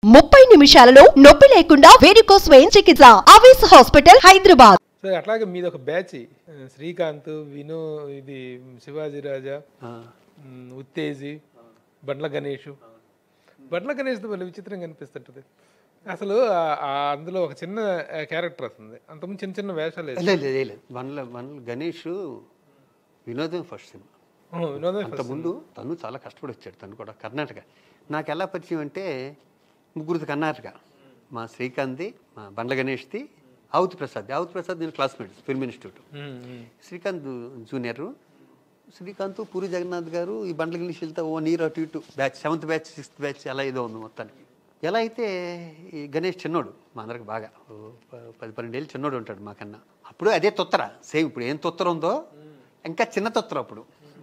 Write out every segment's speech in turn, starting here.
ముప్పై నిమిషాలలో నొప్పి లేకుండా వేడికోస్ స్వయం చికిత్స అవేస్ హాస్పిటల్ హైదరాబాద్ సో అట్లాగే మీది ఒక బ్యాచ్ శ్రీకాంత్ విను ఇది శివాజీ రాజా ఉమ్, ఉత్తేజి బండ్ల గణేష్ బండ్ల గణేష్ భలే విచిత్రంగా కనిపిస్తుంటది అసలు ఆ- ఆ అందులో ఒక చిన్న క్యారెక్టర్ వస్తుంది అంతకుముందు చిన్న చిన్న వేషాలు వేసి లేదు లేదు లేదు వన్ల వన్ గణేష్ వినోదం ఫస్ట్ సినిమా ఓ, వినోదం అంత ముందు తను చాలా కష్టపడి వచ్చాడు తను కూడా కర్ణాటక నాకు ఎలా పరిచయం అంటే ముగ్గురిది కర్ణాటక మా శ్రీకాంత్ది మా బండ్ల గణేష్ది ఆవుతి ప్రసాద్ ఆవుతి ప్రసాద్ నేను classmate film institute um, um. Srikanth junior Srikanth Puri Jagannadh garu ఈ బండ్ల గణేష్ వెళ్తే ఓ నీరు అటు ఇటు batch seventh batch sixth batch అలా ఏదో ఉంది మొత్తానికి ఎలా అయితే ఈ గణేష్ చిన్నోడు మా అందరికి బాగా ఓ ప- పది పన్నెండేళ్ళు చిన్నోడు ఉంటాడు మాకన్నా అప్పుడు అదే తొత్తర సేమ్ ఇప్పుడు ఏం తొత్తర ఉందో ఇంకా చిన్న తొత్తర అప్పుడు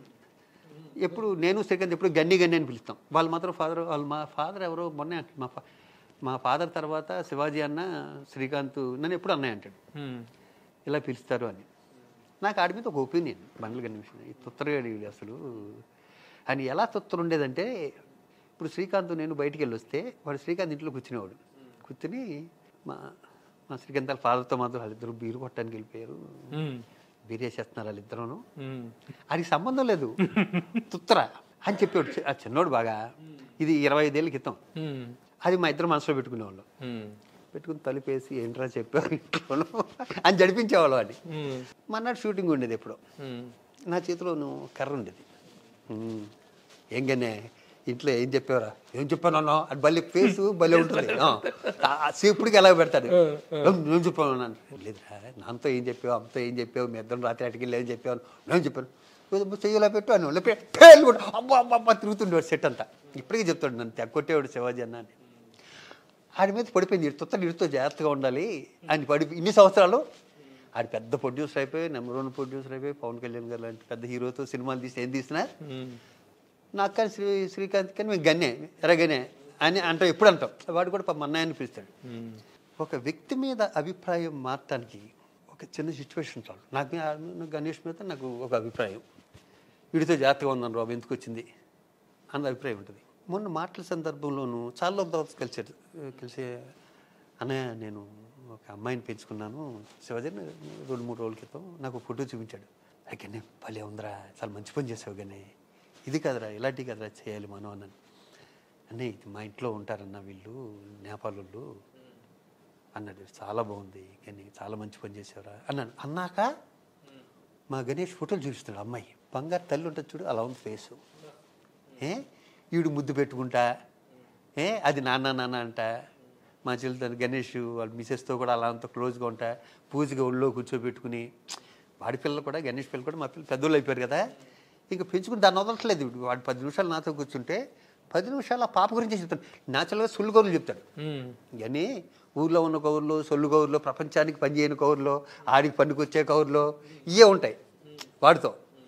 ఎప్పుడు నేను శ్రీకాంత్ ఎప్పుడు గన్ని గన్ని అని పిలుస్తాం వాళ్ళు మాత్రం ఫాదర్ వాళ్ళు మా ఫాదర్ ఎవరో మొన్నే అంటాడు మా ఫా మా ఫాదర్ తర్వాత శివాజీ అన్న శ్రీకాంత్ నన్ను ఎప్పుడు అన్నయ్య అంటాడు ఉమ్. ఇలా పిలుస్తారు అని నాకు ఆడి మీద ఒక ఒపీనియన్ బండ్లు కనిపించిన ఈ తుత్తరగాడి వీడు అసలు ఆయన ఎలా తుత్తర ఉండేదంటే ఇప్పుడు శ్రీకాంత్ నేను బయటికి వెళ్ళి వస్తే వాడు శ్రీకాంత్ ఇంట్లో కూర్చునేవాడు కూర్చుని మా మా శ్రీకాంత్ వాళ్ళ ఫాదర్తో మాత్రం వాళ్ళిద్దరు బీరు కొట్టడానికి వెళ్ళిపోయారు ఉమ్. బీర్ వేసేస్తున్నారు వాళ్ళిద్దరూను ఉమ్. అది సంబంధం లేదు తుత్తర అని చెప్పాడు చి- ఆ చిన్నోడు బాగా ఇది ఇరవై ఐదేళ్ళ క్రితం ఉమ్. అది మా ఇద్దరు మనసులో పెట్టుకునేవాళ్ళం ఉమ్. పెట్టుకుని తలుపేసి ఏంట్రా చెప్పావు ఇంట్లోనూ అని జడిపించేవాళ్ళం అని ఉమ్. మన్నాడు షూటింగ్ ఉండేది ఎప్పుడో ఉమ్. నా చేతిలో నువ్వు కర్ర ఉండేది ఉమ్, ఏం గనే ఇంట్లో ఏం చెప్పావురా ఏం చెప్పాను అన్నా అది భలే ఫేస్ భలే ఉంటుంది ఆ, ఆ సీపుడికి ఎలా పెడతాడు నేను చెప్పాను అన్నాను లేదురా నాన్నతో ఏం చెప్పావు అమ్మతో ఏం చెప్పావు మీ ఇద్దరు రాత్రి అటుకి ఏం చెప్పావు నేను చెప్పాను "ఏదో చెయ్యిలా పెట్టు అని లేపే పేర్లు కూడా అబ్బా అబ్బా అబ్బా తిరుగుతుండేవాడు సెట్ అంతా ఇప్పటికీ చెప్తాడు నన్ను తెగొట్టేవాడు శివాజీ అన్న అని ఆడి మీద పడిపోయింది ఇడుతో ఇడుతో జాగ్రత్తగా ఉండాలి అని పడి ఇన్ని సంవత్సరాలు ఆడి పెద్ద ప్రొడ్యూసర్ అయిపోయి నెంబర్ వన్ ప్రొడ్యూసర్ అయిపోయి పవన్ కళ్యాణ్ గారు లాంటి పెద్ద హీరోతో సినిమాలు తీసి ఏం తీసినా ఉమ్. నాకు కానీ శ్రీ శ్రీకాంత్ కానీ మేము గన్నే ఎరగనే అని అంటాం ఎప్పుడు అంటాం వాడు కూడా పాపం అన్నయ్యని పిలుస్తాడు ఉమ్. ఒక వ్యక్తి మీద అభిప్రాయం మార్చడానికి ఒక చిన్న సిచ్యువేషన్ చాలు నాకు మీ- ఆ- గణేష్ మీద నాకు ఒక అభిప్రాయం వీడితో జాగ్రత్తగా ఉందని రాబు ఎందుకు వచ్చింది అన్న అభిప్రాయం ఉంటుంది మొన్న మాటల సందర్భంలోనూ చాలా రోజుల తర్వాత కలిసాడు కలిసే అన్నయ్య నేను ఒక అమ్మాయిని పెంచుకున్నాను శివజన్ రెండు మూడు రోజుల క్రితం నాకు ఫోటో చూపించాడు అక్కడనే భలే ఉందిరా చాలా మంచి పని చేసావు కానీ ఇది కదరా ఇలాంటివి కదరా చేయాలి మనం అన్నాను అన్నయ్య ఇది మా ఇంట్లో ఉంటారన్న వీళ్ళు నేపాలు అన్నాడు చాలా బాగుంది కానీ చాలా మంచి పని చేసేవరా అన్నాను అన్నాక మా గణేష్ ఫోటోలు చూపిస్తున్నాడు అమ్మాయి బంగారు తల్లి ఉంటుంది చూడు అలా ఉంది ఫేసు ఏ ఈడు ముద్దు పెట్టుకుంటా ఏ అది నాన్న నాన్న అంట మా చెల్లి గణేష్ వాళ్ళ మిసెస్తో కూడా అలా అంత క్లోజ్గా ఉంటా పూజగా ఒళ్ళో కూర్చోబెట్టుకుని వాడి పిల్లలు కూడా గణేష్ పిల్లలు కూడా మా పిల్లలు పెద్దోళ్ళు అయిపోయారు కదా ఇంకా పెంచుకుని దాన్ని వదలట్లేదు ఇప్పుడు వాడు పది నిమిషాలు నాతో కూర్చుంటే పది నిమిషాలు ఆ పాప గురించి చెప్తాడు న్యాచురల్గా సుల్లు కౌరులు చెప్తాడు ఉమ్. కానీ ఊర్లో ఉన్న కౌరులో సొల్లు కౌరులో ప్రపంచానికి పనిచేయని కౌరులో ఆడికి పనికొచ్చే కౌరులో ఇవే ఉంటాయి వాడితో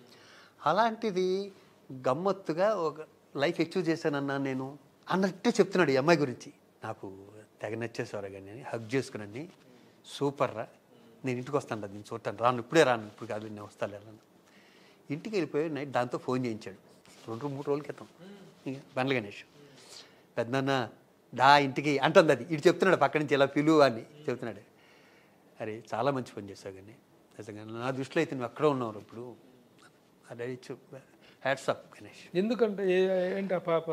అలాంటిది గమ్మత్తుగా ఒక లైఫ్ ఎక్స్చూవ్ చేశానన్నా నేను అన్నట్టు చెప్తున్నాడు ఈ అమ్మాయి గురించి నాకు తెగ నచ్చేసేవారు కానీ హగ్ చేసుకుని సూపర్ రా నేను ఇంటికి వస్తాను రా నేను చూడటాను రాను ఇప్పుడే రాను ఇప్పుడు కాదు నేను వస్తాను రాను ఇంటికి వెళ్ళిపోయి నైట్ దాంతో ఫోన్ చేయించాడు రెండు మూడు రోజుల క్రితం ఇక బండ్ల గణేష్ పెద్దన్న దా ఇంటికి అంటుంది అది ఇటు చెప్తున్నాడు పక్క నుంచి ఇలా పిలువు అని చెప్తున్నాడు అరే చాలా మంచి పని చేశావు కానీ నిజంగా నా దృష్టిలో అయితే నువ్వు ఎక్కడ ఉన్నావు ఇప్పుడు అదే హ్యాట్స్ అప్ గణేష్ ఎందుకంటే ఏ- ఏంటి ఆ పాప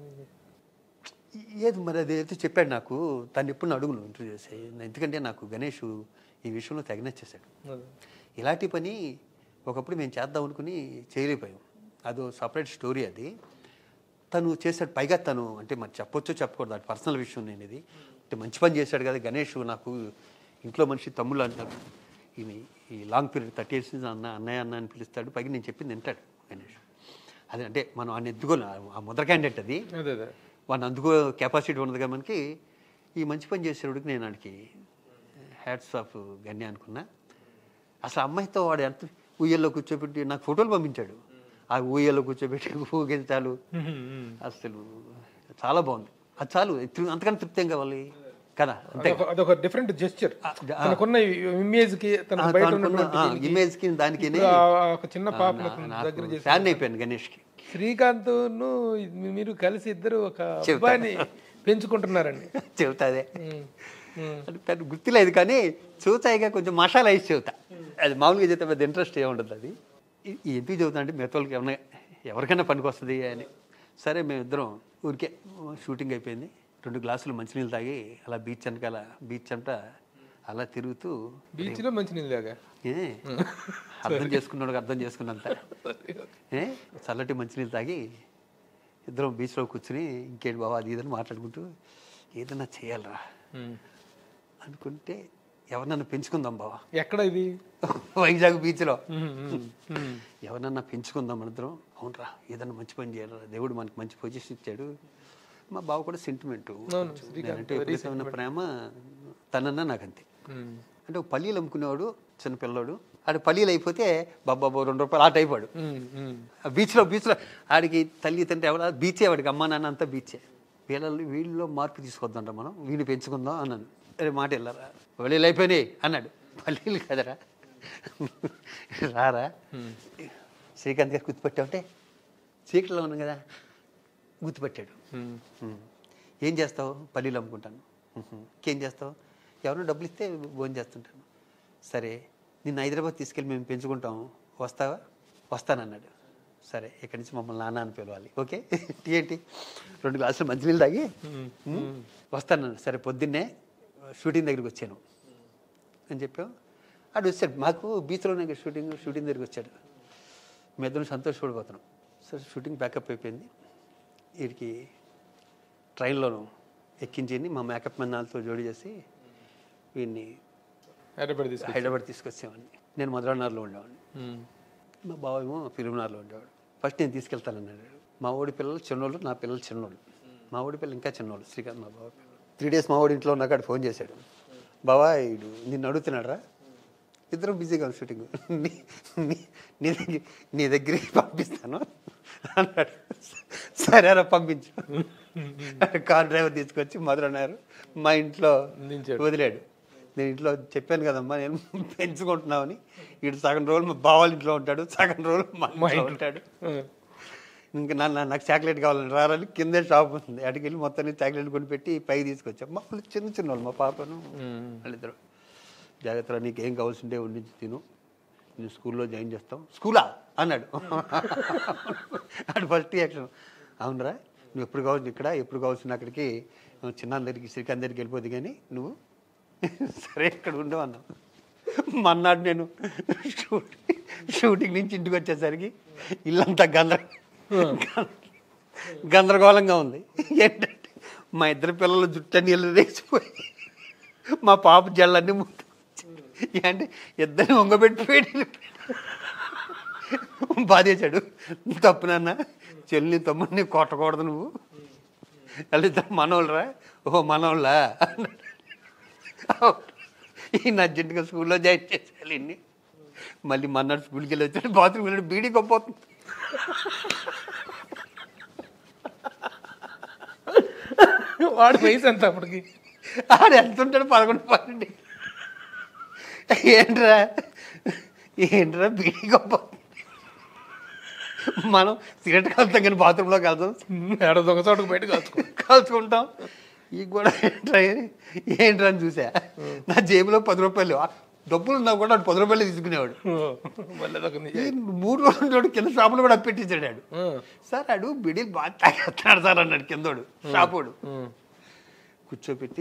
ఏది మరి అది అయితే చెప్పాడు నాకు తను ఎప్పుడు అడుగును ఇంటర్వ్యూ చేసి ఎందుకంటే నాకు గణేష్ ఈ విషయంలో తెగనచ్చేసాడు అదే. ఇలాంటి పని ఒకప్పుడు మేము చేద్దాం అనుకుని చేయలేకపోయాం అదో సపరేట్ స్టోరీ అది తను చేశాడు పైగా తను అంటే మరి చెప్పొచ్చో చెప్పకూడదు అది పర్సనల్ విషయం నేను ఇది అంటే మంచి పని చేశాడు కదా గణేష్ నాకు ఇంట్లో మనిషి తమ్ముళ్ళు అంటారు ఈయన ఈ లాంగ్ పీరియడ్ థర్టీ ఇయర్స్ నుంచి అన్న అన్నయ్య అన్న అని పిలుస్తాడు పైగా నేను చెప్పింది వింటాడు గణేష్ అదే అంటే మనం ఆయన ఎత్తుకోను ఆ ముద్ర క్యాండిడేట్ అది అదే అదే వాడిని అందుకో కెపాసిటీ ఉన్నదిగా మనకి ఈ మంచి పని చేసేవాడికి నేను వాడికి హ్యాట్స్ ఆఫ్ గన్య అనుకున్నా అసలు అమ్మాయితో వాడు ఎంత ఊయల్లో కూర్చోబెట్టి నాకు ఫోటోలు పంపించాడు ఆ ఊయల్లో కూర్చోబెట్టి ఊగించాలు అసలు చాలా బాగుంది అది చాలు తృ- అంతకన్నా తృప్తి ఏం కావాలి కదా అంతే అదొక- అదొక డిఫరెంట్ జెస్చర్ తనకున్న ఇమేజ్ కి తన ఆ, బయట తనకున్న, ఉన్నటువంటి ఆ, దీనికి, image కి దానికి ఇప్పుడు ఆ- ఆ ఒక చిన్న పాపను అతను దగ్గర చేసి ఫ్యాన్ అయిపోయాను గణేష్కి శ్రీకాంత్ మీరు కలిసి ఇద్దరు ఒక చెబుతా. అబ్బాయిని పెంచుకుంటున్నారండి చెబుతా అదే ఉమ్, ఉమ్, అది పెద్ద గుర్తులేదు కానీ చూతాయిగా కొంచెం మసాలా వేసి చెబుతా అది మామూలుగా చెప్తే పెద్ద ఇంట్రెస్ట్ ఏముండదు అది ఇ- ఎందుకు చెబుతా అంటే మిగతా వాళ్ళకి ఏమన్నా ఎవరికైనా పనికి వస్తుంది అని సరే మేమిద్దరం ఊరికే షూటింగ్ అయిపోయింది రెండు గ్లాసులు మంచినీళ్ళు తాగి అలా బీచ్ వెనకాల బీచ్ అంట అలా తిరుగుతూ బీచ్ లో మంచి నీళ్ళు దాకా ఏ అర్థం చేసుకున్నాడు అర్థం చేసుకున్నంత ఏ చల్లటి మంచినీళ్ళు తాగి ఇద్దరం బీచ్లో కూర్చుని ఇంకేంటి బాబా అది ఇదని మాట్లాడుకుంటూ ఏదన్నా చేయాలరా ఉమ్. అనుకుంటే ఎవరినన్నా పెంచుకుందాం బావా ఎక్కడ ఇది వైజాగ్ బీచ్లో ఉమ్, ఉమ్, ఉమ్. ఎవరన్నా పెంచుకుందాం మనిద్దరం అవునరా ఏదన్నా మంచి పని చేయాలరా దేవుడు మనకి మంచి పొజిషన్ ఇచ్చాడు మా బావ కూడా సెంటిమెంట్ అవును, శ్రీకాంత్ అంటే విపరీతమైన ప్రేమ తనన్నా నాకంతే ఉమ్. అంటే ఒక పల్లీలు అమ్ముకునేవాడు చిన్న పిల్లోడు ఆడు పల్లీలు అయిపోతే బాబా రెండు రూపాయలు ఆట అయిపోయాడు ఉమ్, ఉమ్. ఆ బీచ్లో బీచ్లో ఆడికి తల్లి తండ్రి ఎవడ బీచే వాడికి అమ్మ నాన్న అంతా బీచే వీళ్ళ వీళ్ళలో మార్పు తీసుకొద్దాంట మనం వీడిని పెంచుకుందాం అన్నాను అరే మాట వెళ్ళారా పల్లీలు అయిపోయినాయి అన్నాడు పల్లీలు కదరా రారా శ్రీకాంత్ గారు గుర్తుపెట్టావంటే చీకట్లో ఉన్నాం కదా గుర్తుపెట్టాడు ఉమ్. ఉమ్. ఏం చేస్తావు పల్లీలు అమ్ముకుంటాను ఉహు. ఇంకేం చేస్తావు ఎవరో డబ్బులు ఇస్తే భోజనం చేస్తుంటాను సరే నిన్ను హైదరాబాద్ తీసుకెళ్ళి మేము పెంచుకుంటాం వస్తావా వస్తానన్నాడు సరే ఇక్కడి నుంచి మమ్మల్ని నాన్న అని పిలవాలి ఓకే టీ ఏంటి రెండు గ్లాసులు మంచినీళ్ళు తాగి ఉమ్, వస్తానన్నాడు సరే పొద్దున్నే షూటింగ్ దగ్గరికి వచ్చాను అని చెప్పాం ఆడు వచ్చాడు మాకు బీచ్లోనే కదా షూటింగ్ షూటింగ్ దగ్గరికి వచ్చాడు మీ ఇద్దరం సంతోషపడిపోతున్నాం సరే షూటింగ్ బ్యాకప్ అయిపోయింది వీడికి ట్రైన్లోను ఎక్కించింది మా మేకప్ మన్నాలతో జోడి చేసి వీడిని హైదరాబాద్ తీసుకు హైదరాబాద్ తీసుకొచ్చేవాడిని నేను మధురానగర్లో ఉండేవాడిని ఉమ్. మా బావ ఏమో ఫిలింనగర్లో ఉండేవాడు ఫస్ట్ నేను తీసుకెళ్తానన్నాడు మా ఓడి పిల్లలు చిన్నోళ్ళు నా పిల్లలు చిన్నోళ్ళు మా ఓడి పిల్లలు ఇంకా చిన్నోళ్ళు శ్రీకాంత్ మా బావ పిల్లలు త్రీ డేస్ మా ఓడి ఇంట్లో ఉన్నాక ఆడు ఫోన్ చేశాడు బావా ఇడు నిన్ను అడుగుతున్నాడు ఇద్దరం బిజీగా ఉంది షూటింగ్ నీ నీ- నీ దగ్గర నీ దగ్గరికి పంపిస్తాను అన్నాడు సరేరా పంపించు కార్ డ్రైవర్ తీసుకొచ్చి మధురన్నారు మా ఇంట్లో దించాడు. వదిలాడు నేను ఇంట్లో చెప్పాను కదమ్మా నేను పెంచుకుంటున్నామని ఇటు సగం రోజులు మా బావాళ్ళ ఇంట్లో ఉంటాడు సగం రోజులు మా ఇంట్లో ఉంటాడు ఉమ్. ఇంకా నన్ను నాకు చాక్లెట్ కావాలని రారని కిందే షాప్ ఉంది అటుకి వెళ్ళి మొత్తాన్ని చాక్లెట్ కొని పెట్టి పైకి తీసుకొచ్చాం మా వాళ్ళు చిన్న చిన్న వాళ్ళు మా పాపను ఉమ్. వాళ్ళిద్దరు జాగ్రత్త నీకు ఏం కావాల్సిందే వండించి తిను నేను స్కూల్లో జాయిన్ చేస్తాం స్కూలా అన్నాడు అటు ఫస్ట్ రియాక్షన్ అవునరా నువ్వు ఎప్పుడు కావాల్సింది ఇక్కడ ఎప్పుడు కావాల్సింది అక్కడికి చిన్న దగ్గరికి శ్రీకాంత్ దగ్గరికి వెళ్ళిపోద్ది కానీ నువ్వు సరే ఇక్కడ ఉండవు అన్నావు మన్నాడు నేను షూటింగ్ షూటింగ్ నుంచి ఇంటికి వచ్చేసరికి ఇల్లంతా గందర గందరగోళంగా ఉంది ఏంటంటే మా ఇద్దరు పిల్లలు జుట్టు నీళ్ళు రేసిపోయి మా పాప జల్లన్నీ ముందు అంటే ఇద్దరిని వంగబెట్టి పెట్టి బాధేశాడు తప్పు నాన్న చెల్లిని తమ్ముడిని కొట్టకూడదు నువ్వు వాళ్ళిద్దరు మనోళ్ళరా ఓ మనోళ్ళా అన్నాడు ఈయన అర్జెంటుగా స్కూల్లో జాయిన్ చేసేయాలి ఇన్ని మళ్ళీ మన్నాడు స్కూల్కి వెళ్ళి వచ్చాడు బాత్రూమ్ వెళ్ళి బీడీ కొప్పవుతుంది వాడి వయసు ఎంత అప్పటికి ఆడు ఎంత ఉంటాడు పదకొండు పన్నెండు ఏంట్రా ఏంట్రా బీడీ గొప్ప మనం సిగరెట్ కలుతాం కానీ బాత్రూంలోకి వెళ్తాం ఏడ దొంగ చోటుకు బయట కాచుకో కలుసుకుంటాం ఈ కూడా ఏంట్రా ఏంట్రా అని చూసా నా జేబులో పది రూపాయలు డబ్బులు ఉన్నా కూడా వాడు పది రూపాయలు తీసుకునేవాడు మళ్ళీ అదొక నీ- ఈ మూడు రోజులు వాడు కింద షాపులో కూడా పెట్టించాడు ఆడు ఉమ్. సార్ ఆడు బిడీలు బాగా తాగేస్తున్నాడు సార్ అన్నాడు కిందోడు షాపోడు ఉమ్. కూర్చోపెట్టి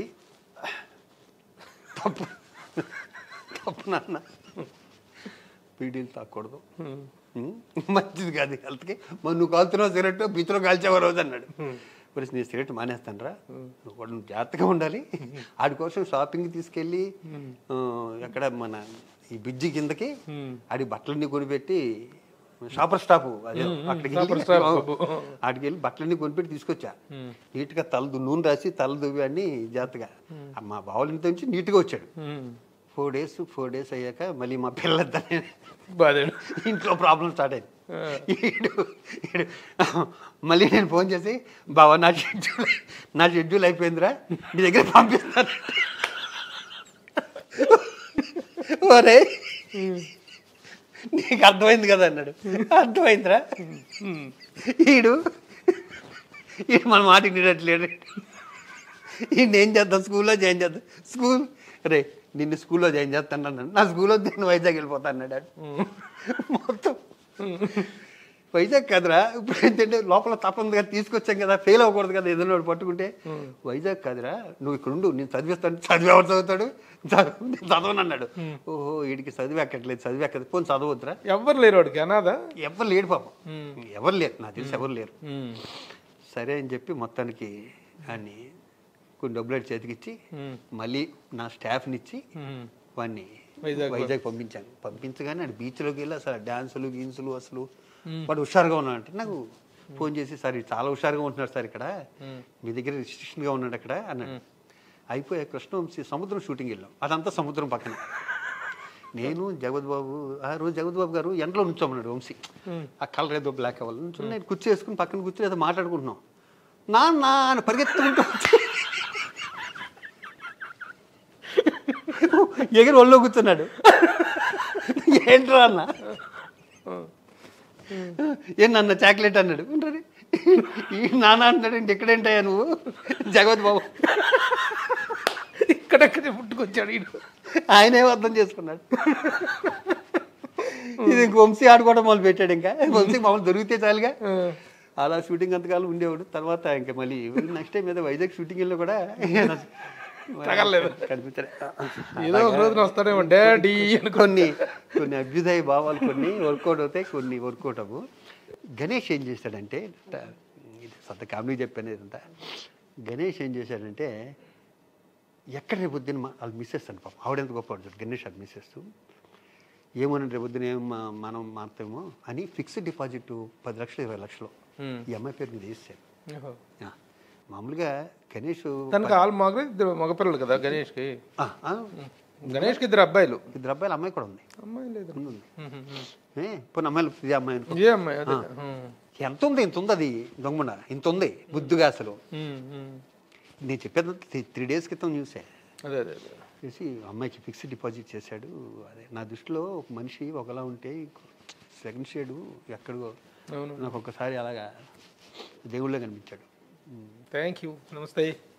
తప్పు తప్పు నాన్న బీడీలు తాకూడదు ఉమ్. ఉం? మంచిది కాదు హెల్త్కి మరి నువ్వు కాలుతున్నావు సిగరెట్ బీచ్లో కాల్చావు రోజు అన్నాడు మరి నేను సిగరెట్ మానేస్తానరా నువ్వు కూడా నువ్వు జాగ్రత్తగా ఉండాలి ఆడి కోసం షాపింగ్ తీసుకెళ్ళి ఆ, ఎక్కడ మన ఈ బ్రిడ్జి కిందకి ఆడి బట్టలన్నీ కొనిపెట్టి షాపర్ స్టాప్ అదే అక్కడికి షాపర్ వెళ్ళి స్టాప్ బాబు. ఆడికి వెళ్ళి బట్టలన్నీ కొనిపెట్టి తీసుకొచ్చా నీట్గా తల దు- నూనె రాసి తల దువ్వి అన్ని జాగ్రత్తగా ఆ మా బావుల ఇంటి నుంచి నీట్గా వచ్చాడు um. Four days four days అయ్యాక మళ్ళీ మా పిల్లలిద్దరిని బాధాడు ఇంట్లో ప్రాబ్లం స్టార్ట్ అయింది ఈడు ఈడు మళ్ళీ నేను ఫోన్ చేసి బావా నా షెడ్యూల్ నా షెడ్యూల్ అయిపోయిందిరా నీ దగ్గర పంపిస్తాను ఓరే నీకు అర్థమైంది కదా అన్నాడు అర్థమైందిరా ఈడు ఈడు మన మాట వినట్లేడు ఈ నేను చేద్దాం స్కూల్లో జాయిన్ చేద్దాం స్కూల్ రే నిన్ను స్కూల్లో జాయిన్ చేస్తాను అన్నాడు నా స్కూల్లో నేను వైజాగ్ వెళ్ళిపోతాను అన్నాడు ఆడు. మొత్తం వైజాగ్ కదరా ఇప్పుడు ఏంటంటే లోపల తప్ప ఉంది కదా తీసుకొచ్చాం కదా ఫెయిల్ అవ్వకూడదు కదా ఏదైనా ఒకటి పట్టుకుంటే వైజాగ్ కాదురా నువ్వు ఇక్కడ ఉండు నేను చదివిస్తాను చదివి ఎవరు చదువుతాడు చదువు నేను చదవను అన్నాడు ఓహో వీడికి చదివి ఎక్కట్లేదు చదివి ఎక్కదు పోనీ చదవద్దురా ఎవ్వరు లేరు వాడికి అనాథ ఎవరు లేడు పాపం ఎవరు లేరు నాకు తెలిసి ఎవరు లేరు ఉమ్. సరే అని చెప్పి మొత్తానికి ఆయన్ని కొన్ని డబ్బులు అటు చేతికిచ్చి ఉమ్. మళ్ళీ నా స్టాఫ్ని ఇచ్చి ఉమ్. వాడిని వైజాగ్ వైజాగ్ పంపించాను పంపించగానే ఆడు బీచ్లోకి వెళ్ళి అసలు డ్యాన్సులు గీన్సులు అసలు వాడు హుషారుగా ఉన్నాడు అంటే నాకు ఫోన్ చేసి సార్ ఈడు చాలా హుషారుగా ఉంటున్నాడు సార్ ఇక్కడ మీ దగ్గర రిస్ట్రిక్షన్గా ఉన్నాడు అక్కడ అన్నాడు అయిపోయా కృష్ణవంశీ సముద్రం షూటింగ్ వెళ్ళాం అదంతా సముద్రం పక్కన నేను జగత్ బాబు ఆ రోజు జగత్ బాబు గారు ఎండలో నుంచోమన్నాడు వంశీ ఆ కలర్ ఏదో బ్లాక్ అవ్వాలి నుంచి నేను కుర్చీ వేసుకుని పక్కన కూర్చొని ఏదో మాట్లాడుకుంటున్నాం నాన్న అని పరిగెత్తుకుంటూ వచ్చి ఎగిరి ఒళ్ళో కూర్చున్నాడు ఏంట్రా అన్న ఏం నాన్న చాక్లెట్ అన్నాడు ఉంటాడు ఈ నాన్న అంటాడు ఇంటి ఎక్కడేంటయ్యా నువ్వు జగత్ బాబు ఇక్కడెక్కడ పుట్టుకొచ్చాడు ఈడు ఆయనే అర్థం చేసుకున్నాడు ఇది ఇంక వంశీ ఆడుకోవడం మొదలు పెట్టాడు ఇంకా వంశీ మామూలు దొరికితే చాలుగా అలా షూటింగ్ అంతకాలం ఉండేవాడు తర్వాత ఇంకా మళ్ళీ నెక్స్ట్ టైం ఏదో వైజాగ్ షూటింగ్ వెళ్ళి కూడా తగలలేదు. కనిపించలే ఏదో ఒక రోజున వస్తాడేమో డాడీ అనుకో కొన్ని కొన్ని అభ్యుదయ భావాలు కొన్ని వర్కౌట్ అవుతాయి కొన్ని వర్కౌట్ అవ్వు గణేష్ ఏం చేశాడంటే ట- ఇది సొంత కామెడీ చెప్పాను ఇదంతా గణేష్ ఏం చేశాడంటే ఎక్కడ రేపు పొద్దున్న మా- వాళ్ళు మిస్సెస్ అని పాపం ఆవిడెంత గొప్ప చూడు గణేష్ అది మిస్సెస్ ఏమోనండి రేపు పొద్దున ఏం మా- మనం మారుతామో అని ఫిక్స్డ్ డిపాజిట్ పది లక్షలు ఇరవై లక్షలు Hmm. ఈ అమ్మాయి పేరు మీద వేసాను ఓహో. మామూలుగా గణేష్ తనకు ఆల్ మగ ఇద్దరు మగపిల్లలు కదా గణేష్కి ఆ, ఆ, గణేష్కి ఇద్దరు అబ్బాయిలు ఇద్దరు అబ్బాయిలు అమ్మాయి కూడా ఉంది అమ్మాయి లేదు ఉంది, ఉంది ఉమ్, ఉమ్, ఉమ్. ఏ పోనీ అమ్మాయిలు ఇది అమ్మాయి అనుకో ఏ అమ్మాయి అదే ఉమ్, ఎంత ఉంది ఇంత ఉంది అది దొంగమండ ఇంత ఉంది బుద్ధిగా అసలు ఉమ్, ఉమ్. నేను చెప్పేది త్రీ డేస్ క్రితం చూసే అదే అదే అదే చేసి అమ్మాయికి ఫిక్స్డ్ డిపాజిట్ చేశాడు అదే నా దృష్టిలో ఒక మనిషి ఒకలా ఉంటే సెకండ్ షేడు ఎక్కడికో అవును నాకు ఒక్కసారి అలాగా దేవుళ్ళే కనిపించాడు థ్యాంక్ యూ నమస్తే